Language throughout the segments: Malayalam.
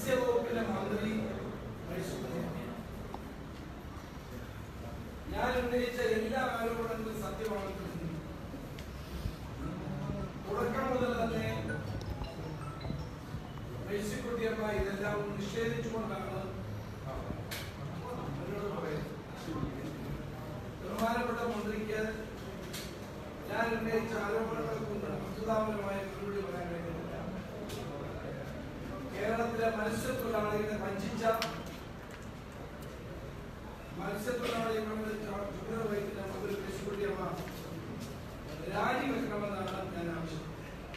മത്സ്യവകുപ്പിലെ മന്ത്രി മത്സ്യബന്ധന ഞാൻ ഉന്നയിച്ച എല്ലാ ആരോപണങ്ങളും സത്യമാണെന്ന് കരുതുന്നു. തുടക്കം മുതൽ തന്നെ മേഴ്സിക്കുട്ടിയമ്മ ഇതെല്ലാം നിഷേധിച്ചുകൊണ്ടാണ് എന്നോട് പറയുന്നത് ബഹുമാനപ്പെട്ട മന്ത്രിക്ക് ഞാൻ ഉന്നയിച്ച ആരോപണങ്ങൾക്കും വസ്തുതാപരമായ മറുപടി പറയാൻ കഴിയുന്നില്ല കേരളത്തിലെ മത്സ്യത്തൊഴിലാളികളെ വഞ്ചിച്ച മത്സ്യത്തൊഴിലാളികളുടെ ചുമതല വഹിക്കുന്ന മന്ത്രി മേഴ്സിക്കുട്ടിയമ്മ രാജിവെക്കണമെന്നാണ് ഞാൻ ആവശ്യം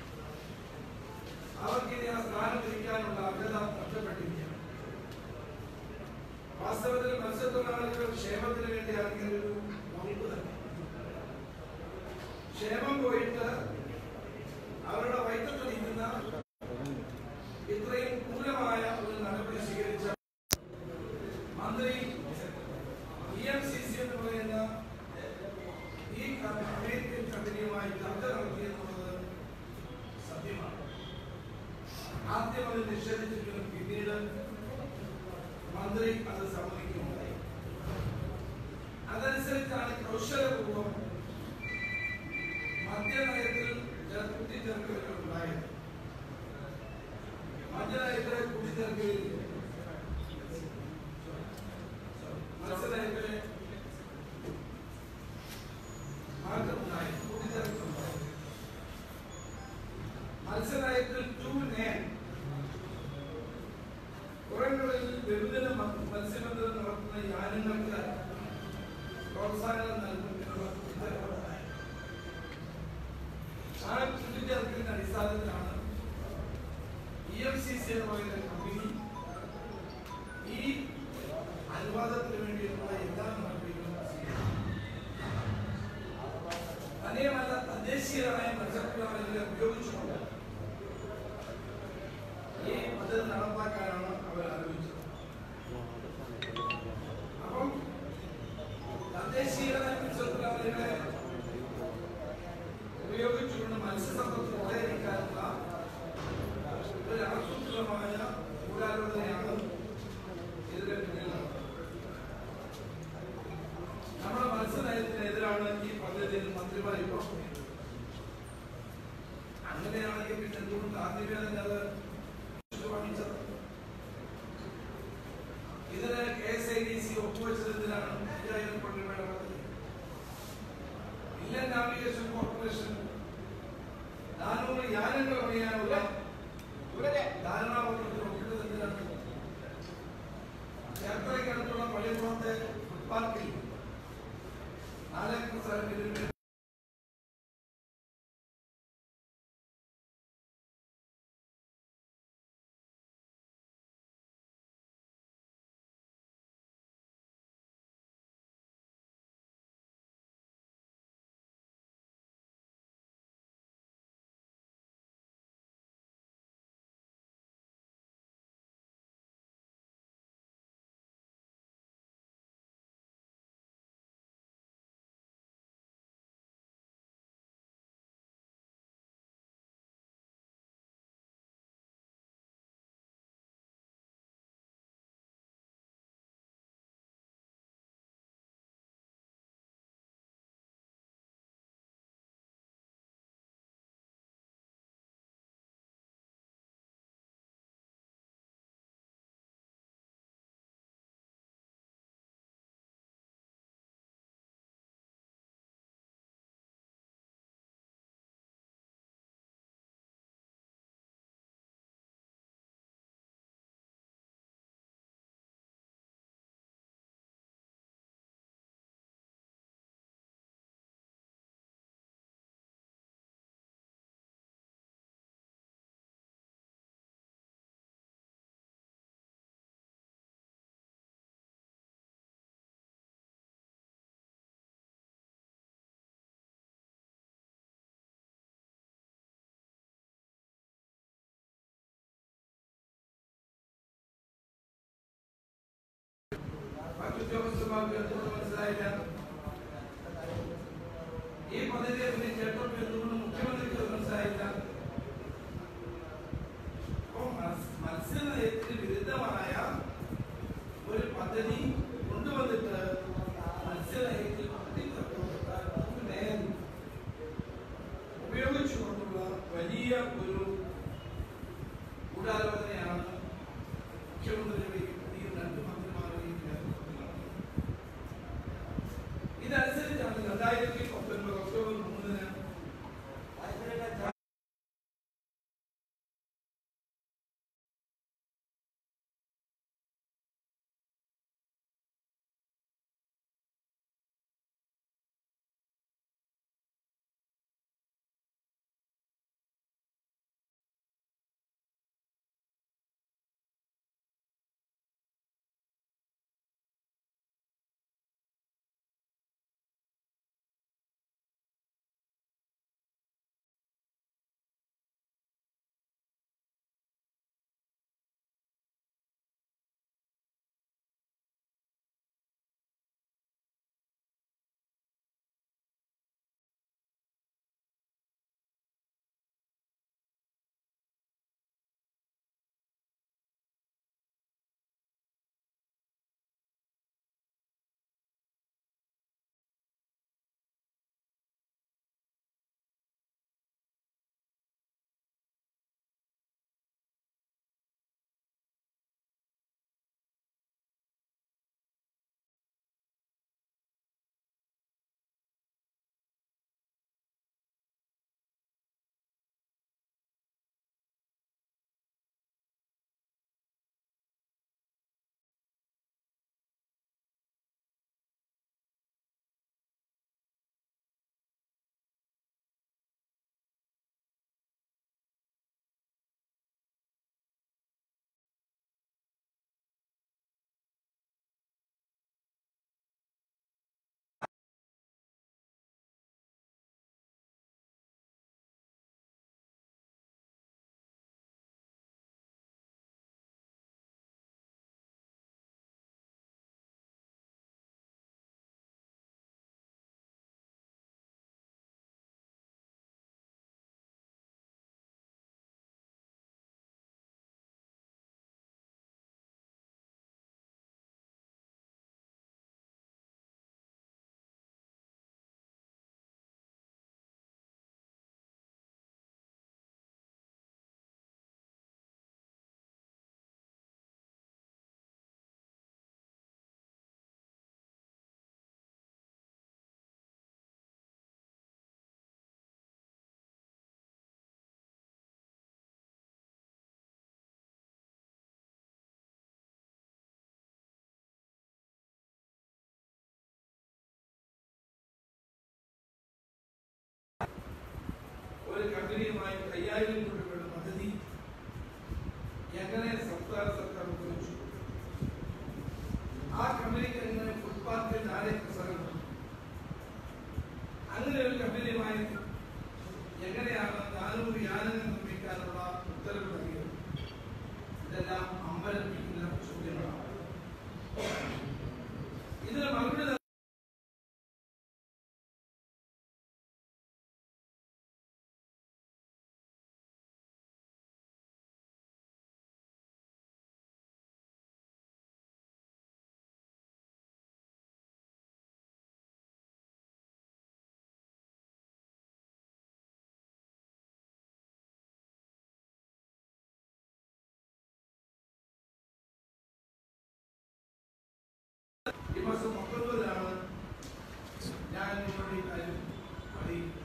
അവർക്ക് ഇനി ആ സ്ഥാനം ലഭിക്കാനുള്ള അർഹത നഷ്ടപ്പെട്ടിരിക്കുകയാണ് വാസ്തവത്തിൽ മത്സ്യത്തൊഴിലാളികളുടെ ക്ഷേമത്തിന് വേണ്ടി ഇറങ്ങിയ ഒരു വകുപ്പ് തന്നെ ക്ഷേമം പോയിട്ട് അവരുടെ വൈദ്യുതി നിൽക്കുന്ന ഇത്രയും ക്രൂരമായ ഒരു നടപടി സ്വീകരിച്ച മന്ത്രി ഇ എം സി സി എന്ന് പറയുന്ന ഈ ക- അമേരിക്കൻ കമ്പനിയുമായി ചർച്ച നടത്തിയെന്നുള്ളത് സത്യമാണ് ആദ്യം അത് നിഷേധിച്ചെങ്കിലും പിന്നീട് മന്ത്രി അത് സമ്മതിക്കുകയുണ്ടായി അതനുസരിച്ചാണ് കൗശലപൂർവ്വം മദ്യനയത്തിൽ ചില കൂട്ടിച്ചേർക്കലുകൾ ഉണ്ടായത് മദ്യനയത്തിലെ കൂട്ടിച്ചേർക്കലിൽ മത്സ്യനയത്തിലെ മാറ്റമുണ്ടായി കൂട്ടിച്ചേർക്കലുണ്ടായി മത്സ്യനയത്തിൽ ടു നേൻ പുറങ്ങളിൽ ബഹുജന മ- മത്സ്യബന്ധനം നടത്തുന്ന യാനങ്ങൾക്ക് പ്രോത്സാഹനം നൽകുന്നതിനുള്ള കൂട്ടിച്ചേർക്കലുണ്ടായി ആ കൂട്ടിച്ചേർക്കലിന്റെ അടിസ്ഥാനത്തിലാണ് ഇ എം സി സി എന്ന് പറയുന്ന കമ്പനി ഈ അനുവാദത്തിന് വേണ്ടിയിട്ടുള്ള എല്ലാ നടപടികളും സ്വീകരിച്ചു തന്നെയുമല്ല തദ്ദേശീയരായ മത്സ്യത്തൊഴിലാളികളെ ഉപയോഗിച്ചുകൊണ്ട് ഈ പദ്ധതി നടപ്പാക്കാനാണ് അവർ ആലോചിച്ചത് അപ്പം തദ്ദേശീയരായ മത്സ്യത്തൊഴിലാളികളെ ഉപയോഗിച്ചുകൊണ്ട് മത്സ്യസമ്പത്ത് കൊള്ളയടിക്കാനുള്ള ഒരു ആസൂത്രിതമായ ഗൂഢാലോചനയാണ് ഇതിന്റെ പിന്നിലുള്ളത് നമ്മുടെ മത്സ്യനയത്തിനെതിരാണ് ഈ പദ്ധതിയിൽ മന്ത്രിമാർ ഇപ്പോൾ അങ്ങനെയാണെങ്കിൽ പിന്നെ എന്തുകൊണ്ട് ആദ്യമേ തന്നെ അത് വാങ്ങിച്ചത് ഇതിന് K S I D C ഒപ്പുവെച്ചത് എന്തിനാണ് അയ്യായിരം കോടി രൂപയുടെ പദ്ധതി ഇന്ത്യൻ നാവിഗേഷൻ കോർപ്പറേഷൻ നാനൂറ് യാനങ്ങൾ പണിയാനുള്ള ധാരണാപത്രത്തിൽ ഒപ്പിട്ടത് എന്തിനാണ് ചേർത്തലയ്ക്കടുത്തുള്ള പള്ളിപ്പുറത്തെ ഫുട്പാർക്കിൽ നാലേക്കർ സ്ഥലത്തിന് മറ്റുദ്യോഗസ്ഥന്മാർക്ക് എന്തുകൊണ്ട് മനസ്സിലായില്ല ഈ പദ്ധതിയെ പറ്റി കേട്ടപ്പോൾ എന്തുകൊണ്ട് മുഖ്യമന്ത്രിക്ക് അത് മനസ്സിലായില്ല അപ്പോൾ മത്സ്- മത്സ്യനയത്തിന് വിരുദ്ധ ഒരു കമ്പനിയുമായി അയ്യായിരം കോടി രൂപയുടെ പദ്ധതി എങ്ങനെ സംസ്ഥാന സർക്കാർ ഉപയോഗിച്ചു ആ കമ്പനിക്ക് എങ്ങനെ ഫുട്പാത്തിൽ നാളെ പ്രസംഗം അങ്ങനെ ഒരു കമ്പനിയുമായി എങ്ങനെയാണ് നാനൂറ് യാനങ്ങൾ നിർമ്മിക്കാനുള്ള ഉത്തരവ് നൽകിയത് ഇതെല്ലാം അമ്പലപ്പിക്കുന്ന ചോദ്യങ്ങളാണ് ഇതിന് മറുപടി നൽകാൻ ഈ മാസം പത്തൊൻപതിനാണ് ഞാൻ നിങ്ങളുടെ ഈ കാര്യം അറിയിക്കുന്നത്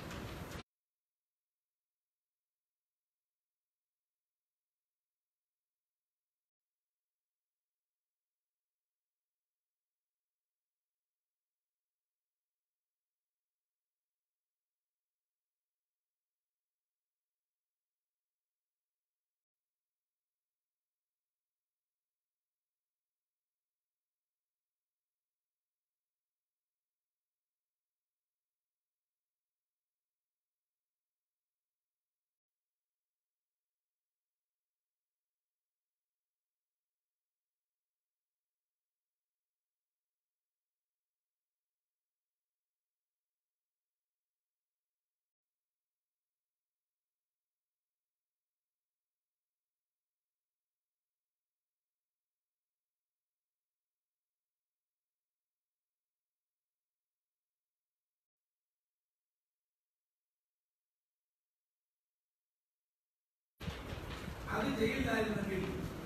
അത് ചെയ്യില്ലായിരുന്നെങ്കിൽ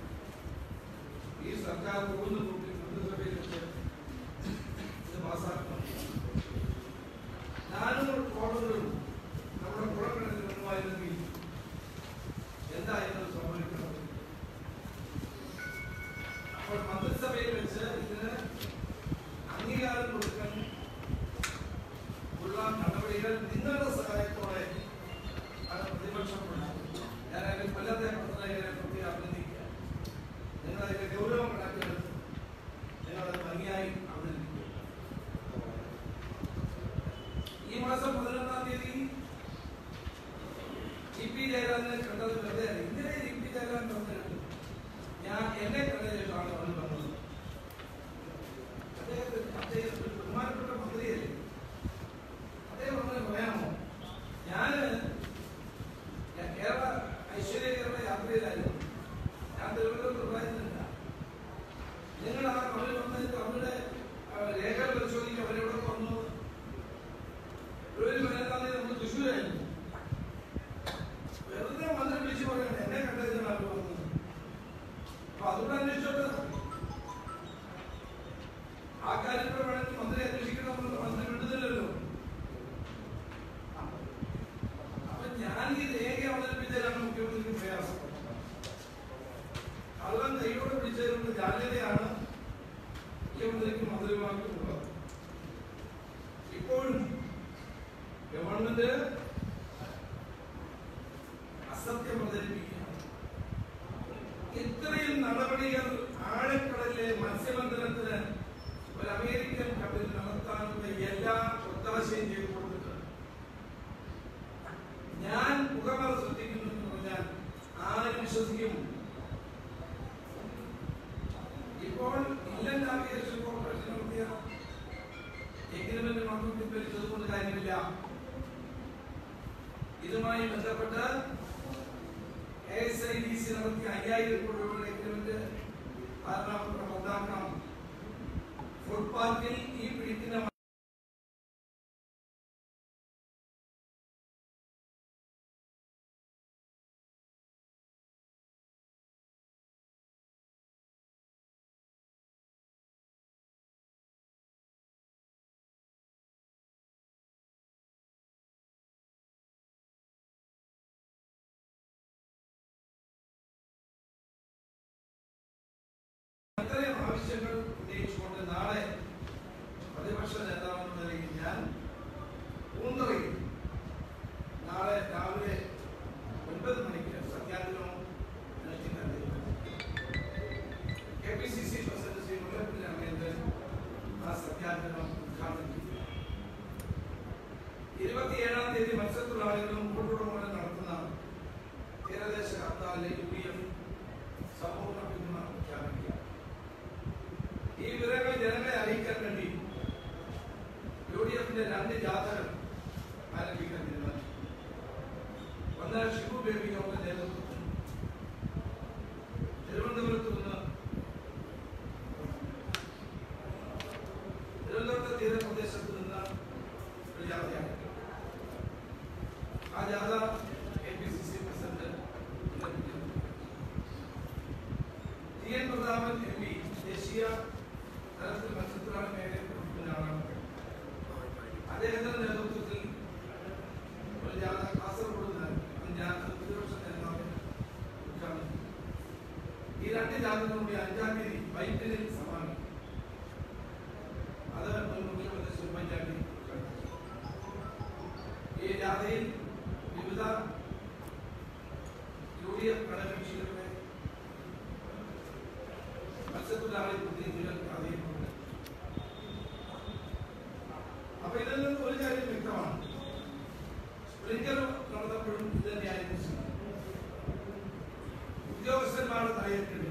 ഈ സർക്കാർ പോകുന്ന കൂട്ടി മന്ത്രിസഭയിൽ വെച്ച് ഇത് പാസ്സാക്കണം നാനൂറ് കോടതികളും നമ്മുടെ പുറക്കിടത്തിൽ ഒന്നുമായിരുന്നെങ്കിൽ എന്തായിരുന്നു സംഭവിക്കുന്നത് അപ്പോൾ മന്ത്രിസഭയിൽ വെച്ച് ഇതിന് അംഗീകാരം കൊടുക്കാൻ ഉള്ള നടപടികൾ നിങ്ങളുടെ സഹായത്തോടെ അത് പ്രതിപക്ഷം ഉണ്ടാകും ഞാൻ അതിന്റെ കൊല്ലത്തെ പത്രലേഖനെ പ്രതി അഭിനന്ദിക്കുക നിങ്ങൾ അതിന്റെ ഗൗരവം കണക്കിലെടുത്ത് നിങ്ങൾ അത് ഭംഗിയായി അവതരിപ്പിക്കുക ഈ മാസം പതിനൊന്നാം തീയതി ഇ പി ജയരാജനെ കണ്ടത് വെറുതെ അല്ല. ഇന്നലെ ഇ പി ജയരാജൻ വന്നിട്ടുണ്ട് ഞാൻ എന്നെ കണ്ടതിലാണ് അവർ വന്നത് അദ്ദേഹത്തിന് അദ്ദേഹം ഒരു ബഹുമാനപ്പെട്ട മന്ത്രിയല്ലേ അദ്ദേഹം അങ്ങനെ പറയാമോ ഞാന് ഞാൻ കേരള ഐശ്വര്യ കേരള യാത്രയിലായിരുന്നു ഞാൻ തിരുവനന്തപുരത്ത് ഉണ്ടായിരുന്നില്ല നിങ്ങൾ ആ അവർ വന്നതിന് അവരുടെ ആ, രേഖകൾ പരിശോധിക്കുക അവരെവിടെ വന്നു ഫെബ്രുവരി പതിനെട്ടാം തീയതി നമ്മൾ തൃശ്ശൂരായിരുന്നു വെറുതെ മന്ത്രി വിളിച്ചു പറയണം എന്നെ കണ്ടതിനാണ് അവർ വന്നത് അപ്പൊ അതുകൊണ്ട് അന്വേഷിച്ചോട്ടെ ആ കാര്യത്തിൽ വേണമെങ്കിൽ മന്ത്രി അന്വേഷിക്കണമെന്ന് മന്ത്രി വിടുന്നില്ലല്ലോ അപ്പൊ ഞാൻ ഈ രേഖ അവതരിപ്പിച്ചതിലാണ് മുഖ്യമന്ത്രിക്ക് പ്രയാസം കള്ളം കൈയോടെ പിടിച്ചതിനുള്ള ജാഗ്രതയാണ് മുഖ്യമന്ത്രിക്ക് മന്ത്രിമാർക്കുള്ളത് ഇപ്പോഴും ഗവൺമെന്റ് അസത്യം പ്രചരിപ്പിക്കുകയാണ് ഇത്രയും നടപടികൾ ആഴക്കടലിലെ മത്സ്യബന്ധനത്തിന് ഒരു അമേരിക്കൻ കപ്പൽ നടത്താനുള്ള എല്ലാ ഒത്താശയും ചെയ്തു കൊടുത്തിട്ടുണ്ട് ഞാൻ പുകമറ സൃഷ്ടിക്കുന്നു എന്ന് പറഞ്ഞാൽ ആരും വിശ്വസിക്കും ഇപ്പോൾ ഇന്ത്യൻ നാവിഗേഷൻ കോർപ്പറേഷൻ നടത്തിയ എഗ്രിമെന്റ് മാത്രം പിൻവലിച്ചത് കൊണ്ട് കാര്യമില്ല ഇതുമായി ബന്ധപ്പെട്ട് എസ് ഐ ഡി സി നടത്തിയ അയ്യായിരം കോടി രൂപയുടെ എഗ്രിമെന്റ് ധാരണാപത്രം റദ്ദാക്കണം ഫുട്പാത്തിൽ ഈ പിടിക്കുന്ന അത്രയും ആവശ്യങ്ങൾ ഉന്നയിച്ചുകൊണ്ട് നാളെ പതിനാലിലെ യു ഡി എഫ് സമ്പൂർണ്ണ പിന്തുണ പ്രഖ്യാപിക്കുക ഈ വിവരങ്ങൾ ജനങ്ങളെ അറിയിക്കാൻ വേണ്ടി യു ഡി എഫിന്റെ രണ്ട് ജാഥകൾ ആരംഭിക്കാൻ തീരുമാനിച്ചു ഒന്ന് ഷിബു ബേബി അവരുടെ നേതൃത്വത്തിൽ തിരുവനന്തപുരത്ത് നിന്ന് തിരുവനന്തപുരത്തെ തീരപ്രദേശത്ത് നിന്ന് ഒരു ജാഥയാണ് ആ ജാഥ K P C C president T N Prathapan M P ദേശീയ തലത്തിൽ മത്സ്യത്തൊഴിലാളി മേഖലയിൽ പ്രവർത്തിക്കുന്ന ആളാണ് അദ്ദേഹത്തിന്റെ നേതൃത്വത്തിൽ ഒരു ജാഥ കാസർഗോഡ് നിന്ന് ഞാൻ പ്രതിപക്ഷ നേതാവ് ഉദ്ഘാടനം ചെയ്തു. ഈ രണ്ട് ജാഥകളും കൂടി അഞ്ചാം തീയതി വൈറ്റിലിൽ സമാപിക്കും അത് മുൻ മുഖ്യമന്ത്രി ശ്രീ ഉമ്മൻചാണ്ടി ഉദ്ഘാടനം ചെയ്തു. ഈ ജാഥയിൽ വിവിധ യു ഡി എഫ് ഘടകകക്ഷികളുടെ മത്സ്യത്തൊഴിലാളി പ്രതിനിധികൾ ജാഥയിലുണ്ട് അപ്പൊ ഇതിൽ നിന്ന് ഒരു കാര്യം വ്യക്തമാണ് സ്പ്രിംഗർ നടന്നപ്പോഴും ഇത് തന്നെയായിരുന്നു സ്ഥിതി. ഉദ്യോഗസ്ഥന്മാരുടെ തലയെടുക്കേണ്ടി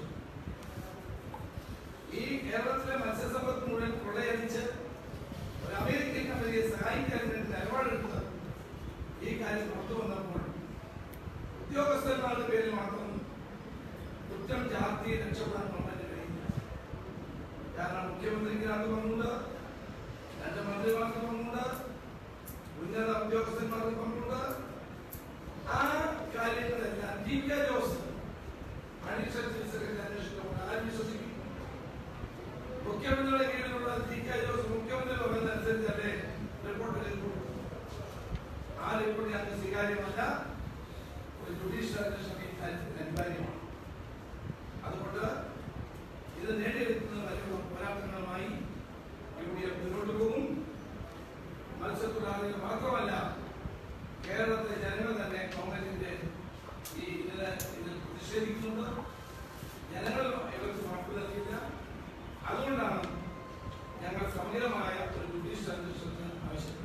ഈ കേരളത്തിലെ മത്സ്യസമ്പത്ത് മുഴുവൻ കൊള്ളയടിച്ച് ഒരു അമേരിക്കൻ കമ്പനിയെ സഹായിക്കാൻ വേണ്ടി നിലപാടെടുത്ത് ഈ കാര്യം പുറത്തു വന്നപ്പോൾ ഉദ്യോഗസ്ഥന്മാരുടെ പേരിൽ മാത്രം കുറ്റം ചാർത്തി രക്ഷപ്പെടാൻ ഗവൺമെന്റ് കഴിയില്ല കാരണം മുഖ്യമന്ത്രിക്ക് അത് പങ്കുണ്ട് രണ്ട് മന്ത്രിമാർക്ക് പങ്കുണ്ട് ഉന്നത ഉദ്യോഗസ്ഥന്മാർക്ക് പങ്കുണ്ട് ആ കാര്യങ്ങളെല്ലാം T K Jose additional chief secretary അന്വേഷിക്കുമ്പോൾ ആരും വിശ്വസിക്കും മുഖ്യമന്ത്രിയുടെ കീഴിലുള്ള ടി കെ ജോസ് മുഖ്യമന്ത്രി പറയുന്നതനുസരിച്ചല്ലേ റിപ്പോർട്ട് എഴുതുള്ളൂ ആ റിപ്പോർട്ട് ഞങ്ങൾക്ക് സ്വീകാര്യമല്ല ഒരു ജുഡീഷ്യൽ അന്വേഷണം ഈ കാര്യത്തിൽ അനിവാര്യമാണ് അതുകൊണ്ട് ഇത് നേടിയെടുക്കുന്ന വലിയ പോരാട്ടങ്ങളുമായി യു ഡി എഫ് മുന്നോട്ട് പോകും മത്സ്യത്തൊഴിലാളികൾ മാത്രമല്ല കേരളത്തിലെ ജനങ്ങൾ തന്നെ കോൺഗ്രസിന്റെ ഈ ഇതിന് ഇതിൽ പ്രതിഷേധിക്കുന്നുണ്ട് ജനങ്ങൾ ഇവർക്ക് വാക്ക് നൽകില്ല അതുകൊണ്ടാണ് ഞങ്ങൾ സമഗ്രമായ ഒരു ജുഡീഷ്യൽ അന്വേഷണത്തിന് ആവശ്യപ്പെടുന്നത്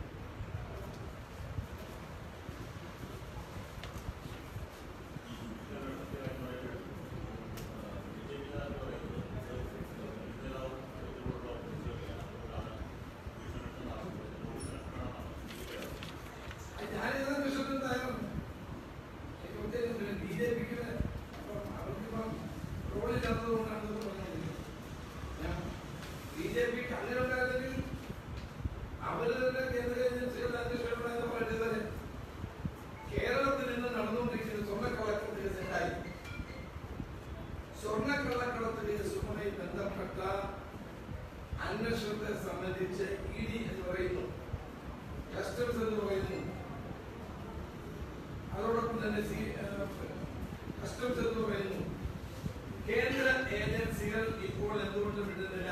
ഞാനിത് അന്വേഷണത്തിന് തയ്യാറാണ് ബി ജെ പിക്ക് അവർക്കിപ്പം റോളില്ലാത്തതുകൊണ്ടാണ് ഇത് പറഞ്ഞത് ബി ജെ പിക്ക് അങ്ങനെ ഉണ്ടായിരുന്നെങ്കിൽ അവരുടെ കേന്ദ്ര ഏജൻസികളുടെ അന്വേഷണം പറയുന്നത് കേരളത്തിൽ നിന്ന് നടന്നുകൊണ്ടിരിക്കുന്ന സ്വർണ്ണക്കള്ളക്കടത്ത് കേസ് എന്തായി സ്വർണ്ണക്കള്ളക്കടത്ത് കേസുമായി ബന്ധപ്പെട്ട അന്വേഷണത്തെ സംബന്ധിച്ച് ഇ ഡി എന്ന് പറയുന്നു കസ്റ്റംസ് എന്ന് പറയുന്നു അതോടൊപ്പം തന്നെ സി കസ്റ്റംസ് എന്ന് പറയുന്നു കേന്ദ്ര ഏജൻസികൾ ഇപ്പോൾ എന്തുകൊണ്ട് വിടുന്നില്ല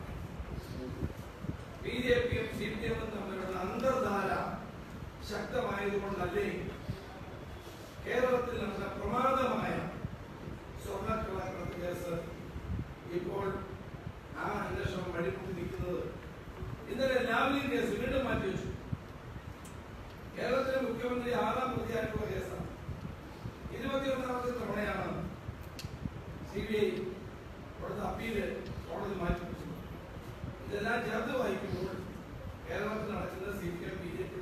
ബി ജെ പിയും സി പി എമ്മും തമ്മിലുള്ള അന്തർധാര ശക്തമായതുകൊണ്ടല്ലേ കേരളത്തിൽ നടന്ന പ്രമാദമായ സ്വർണ്ണക്കള്ളക്കടത്ത് കേസ് ഇപ്പോൾ ആ അന്വേഷണം വഴിമുട്ടി നിൽക്കുന്നത് ഇന്നലെ ലാവ്ലിൻ കേസ് വീണ്ടും മാറ്റി വെച്ചു കേരളത്തിലെ മുഖ്യമന്ത്രി ആറാം പ്രതിയായിട്ടുള്ള കേസാണ് ഇരുപത്തിയൊന്നാമത്തെ തവണയാണ് സി ബി ഐ കൊടുത്ത അപ്പീല് കോടതി മാറ്റി വെച്ചത് ഇതെല്ലാം ചേർത്ത് വായിക്കുമ്പോൾ കേരളത്തിൽ നടക്കുന്ന C P M B J P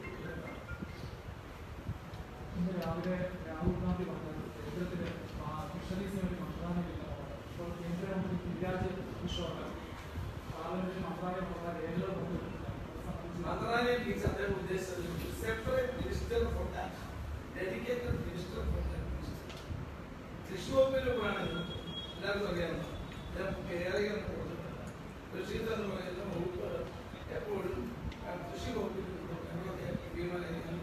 ഇന്ന് രാവിലെ രാഹുൽ ഗാന്ധി പറഞ്ഞത് കേന്ദ്രത്തില് ഫിഷറീസിന് വേണ്ടി മന്ത്രാലയമില്ല ഇപ്പോൾ കേന്ദ്രമന്ത്രി ഗിരിരാജ് കിഷോർ പാർലമെന്റിൽ മന്ത്രാലയം പറഞ്ഞ രേഖകൾ കൊണ്ടുവരുന്നില്ല മന്ത്രാലയം ടീച്ചർ അദ്ദേഹം ഉദ്ദേശിച്ചത് separate minister for that dedicated minister for that കൃഷി വകുപ്പിലൂടെയാണ് എല്ലാവർക്കും അറിയാവുന്ന ഏറെ കൃഷി എന്ന് പറയുന്ന വകുപ്പ് എപ്പോഴും ആ കൃഷി വകുപ്പിൽ ഞങ്ങളൊക്കെ തീരുമാനം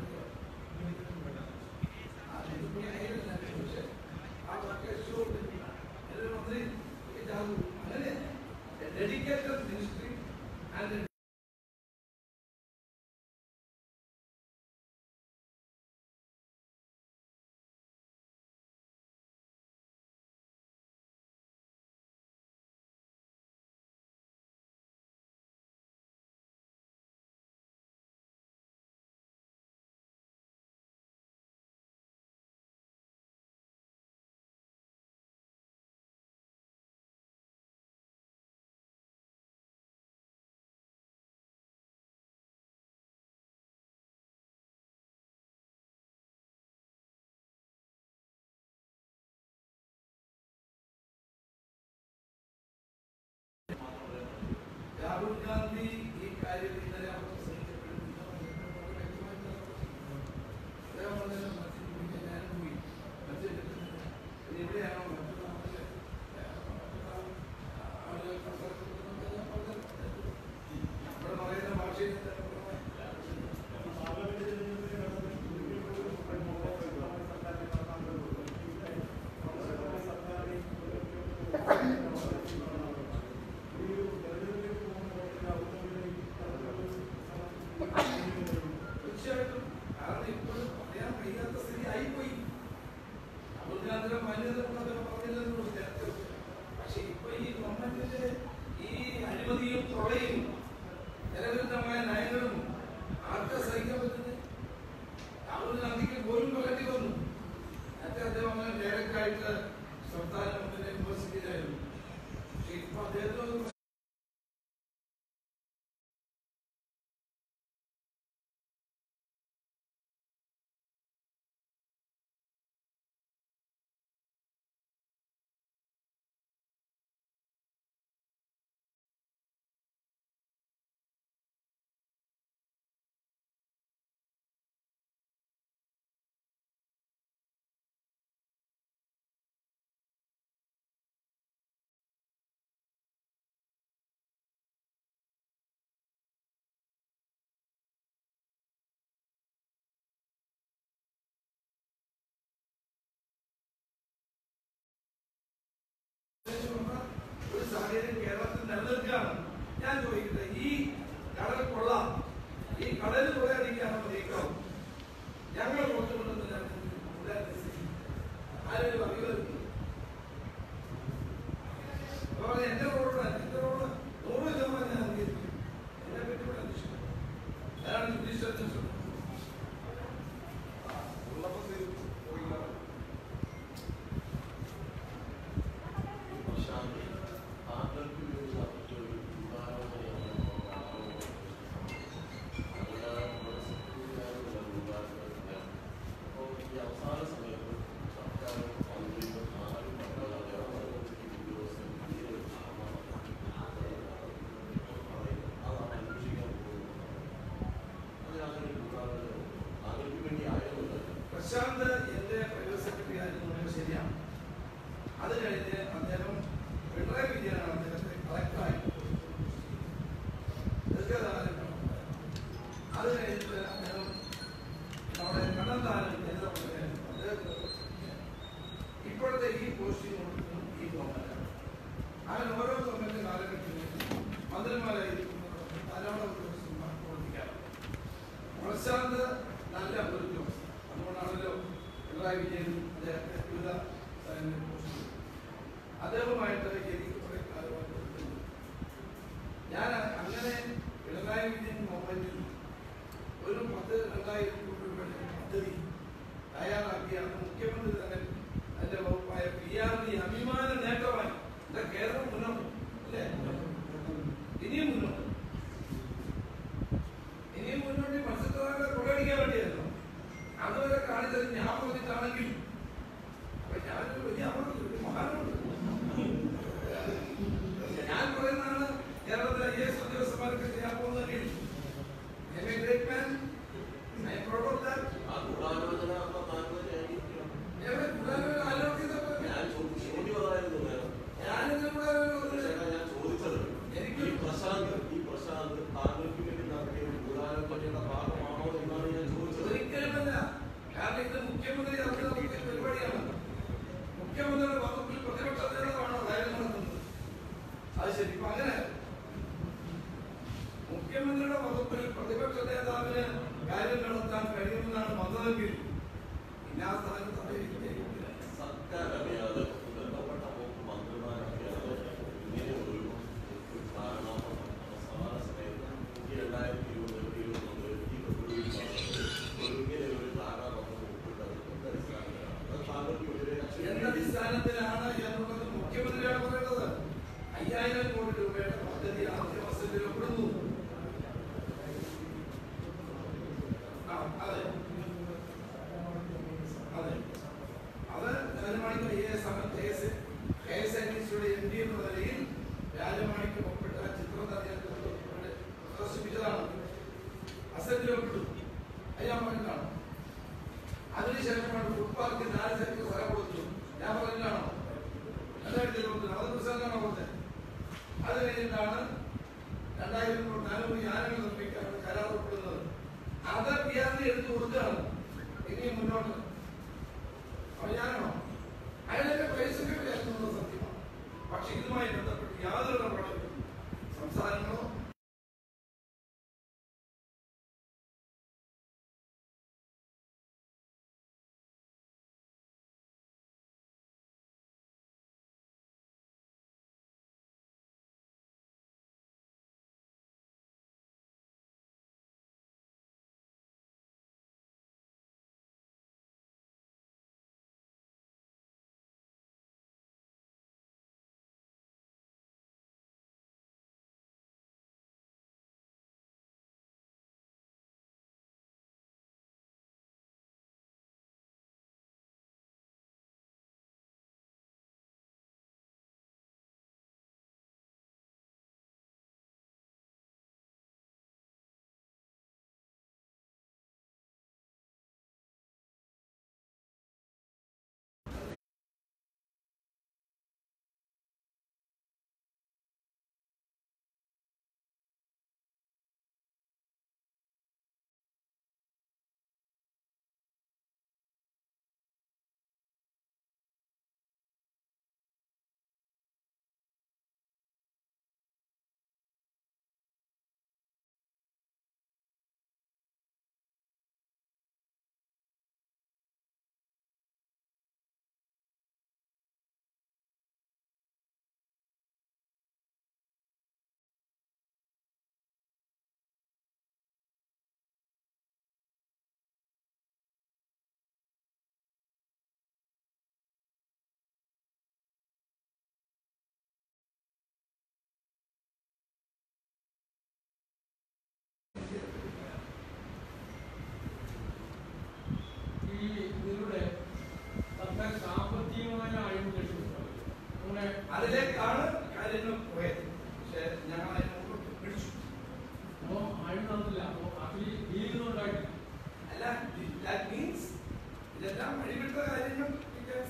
ആ കൃഷി വകുപ്പിൽ മന്ത്രി അങ്ങനെ ഡെഡിക്കേറ്റഡ് മിനിസ്ട്രി ആൻഡ് വർഷമായിട്ട് സംസ്ഥാന ഗവൺമെന്റ് യൂണിവേഴ്സിറ്റിയിലായിരുന്നു പക്ഷേ ഇപ്പൊ അദ്ദേഹത്തിന് ഒരു സാഹചര്യം കേരളത്തിൽ നിലനിൽക്കുകയാണ് ഞാൻ ചോദിക്കട്ടെ ഈ കടൽ കൊള്ള ഈ കടൽ കൊള്ളയടിക്കാണ് നീക്കം ഞങ്ങൾ കൊണ്ടുകൊണ്ടുവന്നില്ല ആരും അറിയുന്നത് അപ്പോൾ എന്റെ റോഡാണ് എന്റെ റോഡ് നൂറ് ശതമാനം ഞാൻ അംഗീകരിക്കും എന്നെ പറ്റി ഇവിടെ അന്വേഷിക്കണം അതാണ് ജുഡീഷ്യൽ അന്വേഷണം ശാന്തി ആർക്ക് വേണ്ടി നടത്തിയൊരു ഉദാഹരണമാണ് അങ്ങനെ നമ്മുടെ സെക്രട്ടറിയായിട്ടുള്ള ഉദാഹരണം അപ്പോൾ ഈ അവസാന സമയത്ത് സർക്കാർ മന്ത്രികൾ ആരും പറയാതെ ഉദ്യോഗസ്ഥൻ അതാണ് അന്വേഷിക്കാൻ പോകുന്നത് അതിനങ്ങനെ ഒരു ഉദാഹരണം ആർക്ക് വേണ്ടി ആയതുകൊണ്ട് പ്രശാന്ത് എന്റെ പ്രൈവറ്റ് സെക്രട്ടറി ആയിരുന്നു ശരിയാണ് അത് കഴിഞ്ഞ് അദ്ദേഹം പിണറായി വിജയനാണ് അദ്ദേഹത്തെ കളക്ടറായി ദീർഘകാലം അത് കഴിഞ്ഞിട്ട് അദ്ദേഹം നമ്മുടെ കണ്ണന്താനം ജനതപക്ഷമായിരുന്നു അദ്ദേഹത്തെ ഇപ്പോഴത്തെ ഈ പോസ്റ്റിംഗ് കൊടുക്കുന്നു ഈ ഗവൺമെന്റാണ് അങ്ങനെ ഓരോ ഗവൺമെന്റ് കാലഘട്ടത്തിലും മന്ത്രിമാരായിരിക്കും ധാരാളം ഉദ്യോഗസ്ഥന്മാർ പ്രവർത്തിക്കാറുണ്ട് പ്രശാന്ത് നല്ല ഒരു ഉദ്യോഗസ്ഥൻ അതുകൊണ്ടാണല്ലോ പിണറായി വിജയൻ അദ്ദേഹത്തെ വിവിധ സ്ഥലങ്ങളിൽ പോസ്റ്റ് ചെയ്തത്. അദ്ദേഹവുമായിട്ട് എനിക്ക് കുറെ കാലമായിട്ട് ബന്ധമുണ്ട്. ഞാൻ അങ്ങനെ പിണറായി വിജയൻ ഗവൺമെന്റിൽ ഒരു പത്ത് രണ്ടായിരം കോടി രൂപയുടെ പദ്ധതി തയ്യാറാക്കിയ മുഖ്യമന്ത്രി തന്നെ അതിന്റെ വകുപ്പായ പി ആർ ഡി അഭിമാന നേട്ടമായി എന്താ കേരളം മുന്നോട്ട് അല്ലേ ഇനിയും മുന്നോട്ട് ഇനിയും മുന്നോട്ട് മത്സ്യത്തൊഴിലാളികളെ കൊള്ളയടിക്കാൻ വേണ്ടിയായിരുന്നു അതുവരെ കാണിച്ചത് ഞാൻ പറഞ്ഞിട്ടാണെങ്കിൽ അപ്പൊ ഞാനൊരു വലിയ അപകടത്തിൽ ഒരു മഹാനുണ്ട് ഞാൻ പറയുന്നതാണ് കേരളത്തിലെ ഐ എസ് ഉദ്യോഗസ്ഥന്മാർക്ക് ചെയ്യാൻ പോകുന്നതെങ്കിൽ I am a great man. I am proud of that. ആ ഗൂഢാലോചന എന്ന താങ്കളുടെ ആയിരിക്കും ഞാൻ ഒരു ഗുരുവായൂർ ആലോചിച്ചപ്പോൾ ഞാൻ ചോദിച്ചു ചോദ്യം അതായിരുന്നു നേരം ഞാനിതിന് ഗുരുവായൂർ ചേട്ടാ, ഞാൻ ചോദിച്ചത് ഈ പ്രശാന്ത് ഈ പ്രശാന്ത് താങ്കൾക്ക് വേണ്ടി നടത്തിയ ഒരു ഗൂഢാലോചനയുടെ ഭാഗമാണോ എന്നാണ് ഞാൻ ചോദിച്ചത് ഒരിക്കലുമല്ല കാരണം ഇത് മുഖ്യമന്ത്രി അവരുടെ നടത്തിയ പരിപാടിയാണ് മുഖ്യമന്ത്രിയുടെ വകുപ്പിൽ പ്രതിപക്ഷ നേതാവാണ് കാര്യം നടത്തുന്നത് അത് ശരി ഇപ്പൊ അങ്ങനെ മുഖ്യമന്ത്രിയുടെ വകുപ്പിൽ പ്രതിപക്ഷ നേതാവിന് കാര്യം നടത്താൻ കഴിയുമെന്നാണ് വന്നതെങ്കിൽ പിന്നെ ആ സ്ഥാനത്ത് അദ്ദേഹം സർക്കാർ അറിയാതെ ബന്ധപ്പെട്ട വകുപ്പ് മന്ത്രിമാരറിയാതെ ഇങ്ങനെ ഒരു ഒരു കാരണം അവസാന സമയത്ത് ഈ രണ്ടായിരത്തി ഇരുപത് ഇരുപത്തൊന്ന് ഈ ഫെബ്രുവരി മാസത്തിൽ ഒരു ഇങ്ങനെ ഒരു ധാരണാപത്രം ഒപ്പിട്ടത് എന്തടിസ്ഥാനത്തിലാണ് അത് താങ്കൾക്ക് എതിരെ എന്തടിസ്ഥാനത്തിലാണ് എന്നുള്ളത് മുഖ്യമന്ത്രിയാണ് പറയേണ്ടത് അയ്യായിരം കോടി രൂപയുടെ പദ്ധതി ആദ്യ വർഷത്തിൽ ഒപ്പിടുന്നു ആ, അതെ അതെ അത് Rajamanickam I S K S K S I T സിയുടെ എം ഡി എന്ന നിലയിൽ രാജമാണിക്ക് ഒപ്പിട്ട ചിത്രം അദ്ദേഹത്തെ പ്രദർശിപ്പിച്ചതാണ് അസറ്റിൽ ഒപ്പിട്ടു അത് ഞാൻ പറഞ്ഞിട്ടാണ് അതിനുശേഷമാണ് ഫുഡ് പാർക്ക് നാല് സെന്റ് സ്ഥലം കൊടുത്തു ഞാൻ പറഞ്ഞിട്ടാണോ രണ്ടായിരത്തി ഇരുപത്തി അത് പ്രസിഡന്റാണോ കൊടുത്തത് അത് കഴിഞ്ഞിട്ടാണ് രണ്ടായിരം കോടി നാനൂറ് യാനങ്ങൾ നിർമ്മിക്കാനുള്ള കരാർ ഒപ്പിടുന്നത് അത് പി ആർ ഡി എടുത്തു കൊടുക്കുകയാണ് ഇനി മുന്നോട്ട് അപ്പൊ ഞാനാണോ അതിനൊക്കെ പൈസ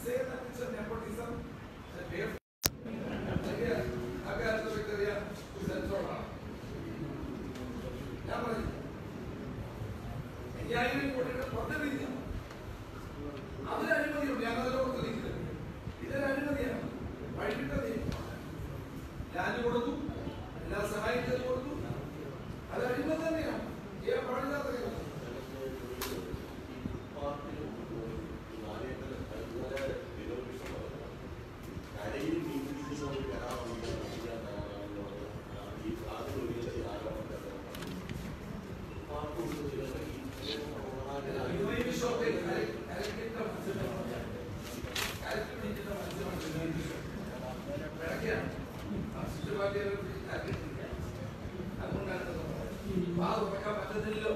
say that it's a nepotism, a way of അറിയാം. ആ കാലത്ത് വിക്ടോറിയ സെൻസോളാണ്. ഞാൻ പറഞ്ഞു അയ്യായിരം കോടിയുടെ പദ്ധതിയാണ് അതിന് അഴിമതിയുണ്ട് ഞാൻ അതിലോട്ട് തെളിയിക്കുന്നത് ഇതൊരു അഴിമതിയാണ് വൈകിട്ട് ലാൻഡ് കൊടുത്തു എല്ലാ സഹായിച്ചത് കൊടുത്തു അത് അഴിമതി തന്നെയാണ് ചെയ്യാൻ പാടില്ലാത്ത കാര്യം യുഎഇ ഷോപ്പിൽ കരക്കിട്ട മത്സ്യമാണ് കരക്ക് പിടിക്കുന്ന മത്സ്യമാണ് യുഎഇ ഷോപ്പ് വിളക്കാണ് ചുറ്റുപാട്ടിയെ കരക്കിട്ടില്ല അതുകൊണ്ടാണ് വാ തുറക്കാൻ പറ്റത്തില്ലല്ലോ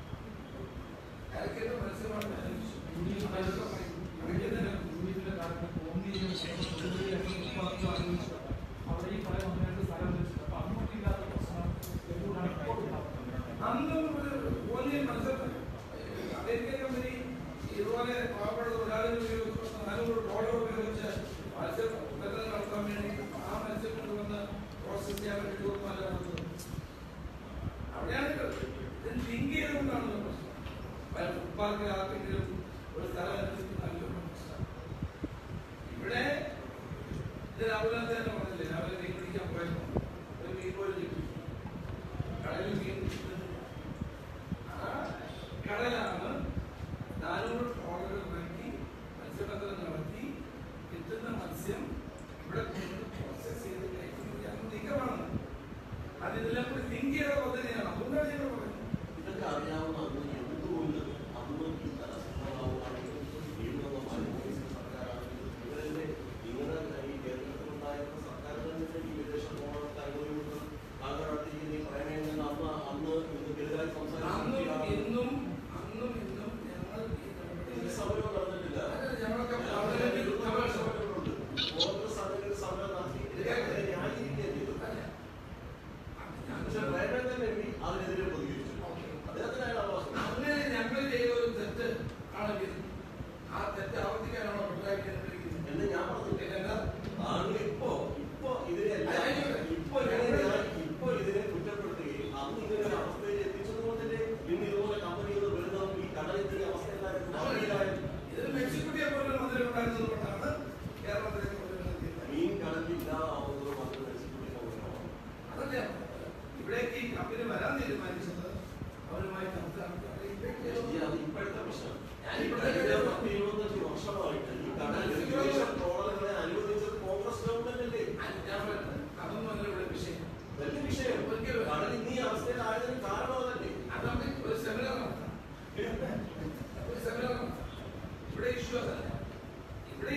കരക്കിട്ട മത്സ്യമാണ് വിളിക്കുന്നില്ല യൂണിറ്റിലെ കാലത്ത് കോന്നിയിലും തൊടുപുഴയിലൊക്കെ ഉത്പാദനം ആരംഭിച്ചിട്ടുണ്ട്. അവിടെ ഈ പഴയ മന്ത്രിമാർക്ക് സ്ഥലം ലഭിച്ചിട്ടുണ്ട്. അപ്പൊ അന്നൊന്നും ഇല്ലാത്ത പ്രശ്നം എന്തുകൊണ്ടാണ് ഇപ്പോൾ ഉണ്ടാകുന്നത്? അന്നും ഒരു വലിയ മത്സരം അമേരിക്കൻ കമ്പനി ഇതുപോലെ പാവപ്പെട്ട തൊഴിലാളികൾ ഉപയോഗിച്ച് നാനൂറ് ഡോളർ ഉപയോഗിച്ച് മത്സ്യം വിതരണം നടത്താൻ വേണ്ടി ആ മത്സ്യം കൊണ്ടുവന്ന് പ്രോസസ് ചെയ്യാൻ വേണ്ടി തീരുമാനം നടത്തുന്നത് അവിടെയാണ് ഇത് ലിങ്ക് ചെയ്തുകൊണ്ടാണ് ഇത് പ്രശ്നം പല ഫുട്പാർക്ക് ആർക്കെങ്കിലും ഒരു സ്ഥലം അനുവദിക്കുന്ന നല്ലൊരു പ്രശ്നം ഇവിടെ ഇത് രാഹുൽ തന്നെ പറഞ്ഞില്ലേ രാവിലെ മീൻ പിടിക്കാൻ പോയപ്പോ ഒരു മീൻ പോലും കിട്ടി കടലിൽ മീൻ കിട്ടുന്നത് ആ കടലാണ് നാനൂറ് ഡോളർ ഇറക്കി മത്സ്യബന്ധനം നടത്തി കിട്ടുന്ന മത്സ്യം ഇവിടെ പ്രോസസ് ചെയ്ത് കഴിക്കുന്നത് ഞങ്ങൾ നീക്കമാണ് അത് ഇതെല്ലാം കൂടി തിങ്ക് ചെയ്ത പദ്ധതിയാണ് അതുകൊണ്ടാണ് ഞങ്ങൾ പറയുന്നത് ഇതൊക്കെ അറിയാവുന്ന അന്ന് എന്തുകൊണ്ട് അന്ന് ഈ തലസ്ഥാനമാവുകയാണെങ്കിലും വീണ്ടും മൻമോഹൻ സർക്കാരാണെങ്കിലും ഇവരുടെ ഇങ്ങനെ ഈ കേരളത്തിലുണ്ടായിരുന്ന സർക്കാരുകളുടെ ഈ വിദേശ പോകാത്ത അനുഭവങ്ങൾ കാലഘട്ടത്തിൽ ഈ പറയുന്നതിൽ അന്ന് അന്ന് ഇവർക്കെതിരായി അന്നും സംസാരിച്ചു ഇന്നും അന്നും ഇന്നും ഞങ്ങൾ ഈ ഈ നടപടി സമരം നടന്നിട്ടില്ല അതെ, ഞങ്ങളൊക്കെ ഞാൻ വളരെ വളരെ വിരുദ്ധമായ വിരുദ്ധമായ സമരങ്ങളുണ്ട് കോൺഗ്രസ് അതിനൊരു സമരം നടത്തി ഇതിനെ ന്യായീകരിക്കുകയും ചെയ്തു അല്ല. പക്ഷെ പ്രേമൻ തന്നെ എം പി അതിനെതിരെ പ്രതികരിച്ചു അദ്ദേഹത്തിനാണ് അവകാശം അങ്ങനെ ഞങ്ങൾ ചെയ്ത ഒരു തെറ്റ് ആണെങ്കിൽ ആ തെറ്റ് ആവർത്തിക്കാനാണോ പിണറായി കേന്ദ്രീകരിക്കുന്നത് എന്ന് ഞാൻ പറഞ്ഞു എന്നാ താങ്കൾ ഇപ്പോ ഇപ്പോ ഇതിനെ ഇപ്പോ ഇതിനെ ഇപ്പോ ഇതിനെ കുറ്റപ്പെടുത്തുകയും അന്ന് ഇങ്ങനെ ഒരു അവസ്ഥയിൽ എത്തിച്ചത് കൊണ്ടല്ലേ ഇന്ന് ഇതുപോലെ കമ്പനികൾ വരുന്നതും ഈ കടലിന്റെ അവസ്ഥയിലായിരുന്നു ഭാവിയിലായിരുന്നു. ഇത് മെക്സിക്കുട്ടിയെ പോലെ മന്ത്രി ഉണ്ടായിരുന്നത് കൊണ്ടാണ് കേരളത്തിലേക്ക് കൊണ്ടുവരുന്നത് മീൻ കടലില്ലാതാവുന്നത് മാത്രം മെക്സിക്കോയിൽ കൊണ്ടുവരണം. അതല്ല ഇവിടേക്ക് ഈ കമ്പനി വരാൻ തീരുമാനിച്ചത് അവരുമായി ചർച്ച നടത്തി ഈ അത് ഇപ്പോഴത്തെ പ്രശ്നം ഞാൻ ഈ ഇപ്പോഴത്തെ കഴിഞ്ഞ പത്ത് ഇരുപത്തഞ്ച് വർഷമായിട്ട് ഈ കടലിൽ വിദേശ ട്രോളറുകളെ അനുവദിച്ചത് കോൺഗ്രസ് ഗവൺമെന്റ് അല്ലേ ഞാൻ പറയുന്നത് അതൊന്നും അല്ല ഇവിടെ വിഷയം വലിയ വിഷയം കടൽ ഇന്ന് ഈ അവസ്ഥയിലായതിന് കാരണം അതല്ലേ അതാണ് ഒരു സെമിനാർ നടത്താം ഒരു സെമിനാർ നടത്താം ഇവിടെ ഇഷ്യൂ അതല്ല ഇവിടെ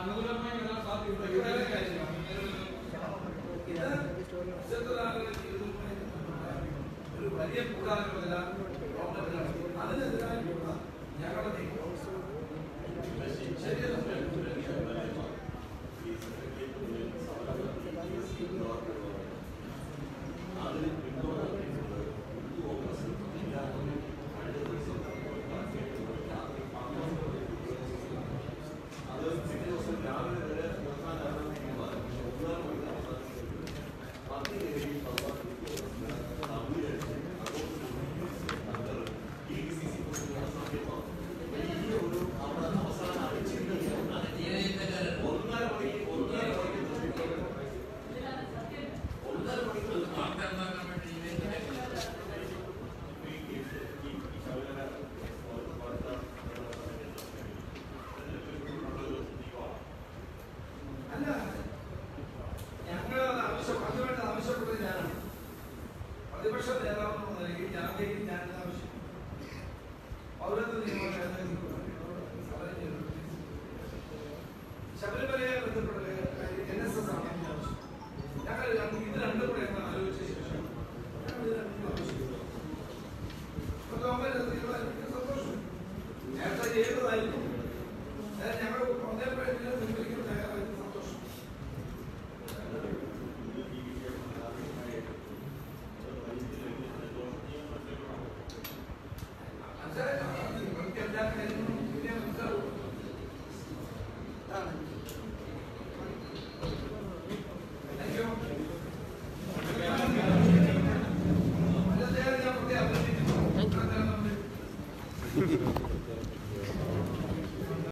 അനുകൂലമായി വരാൻ സാധ്യതയുണ്ട് ഇവിടെ ഇവിടെ കാര്യമാണ്. ഇത് ചെറുതാളുകളുടെ ജീവിതവുമായി ബന്ധപ്പെട്ട ഒരു വലിയ കൂടാരമല്ല അതിനെതിരായിട്ടുള്ള ഞങ്ങളുടെ നീക്കം ശരിയല്ല അതിന് പിന്തുണ കോൺഗ്രസ് കഴിഞ്ഞ ദിവസം അത് പിറ്റേ ദിവസം രാവിലെ വരെ നിർത്താനാണ് തീരുമാനം ഒന്നാം മണി അവസാനിക്കുന്നത് പത്ത് ഏഴ് ഈ ഡി സി സി പ്രസിഡന്റ് സാധ്യമാണ് വലിയ ഒരു അവിടെ അവസാന അടിച്ചിട്ട് ഒന്നര മണിക്ക് ഒന്നര മണിക്ക് നിർത്തിയിട്ടുണ്ട് ഒന്നര മണിക്ക് നിർത്തി അല്ല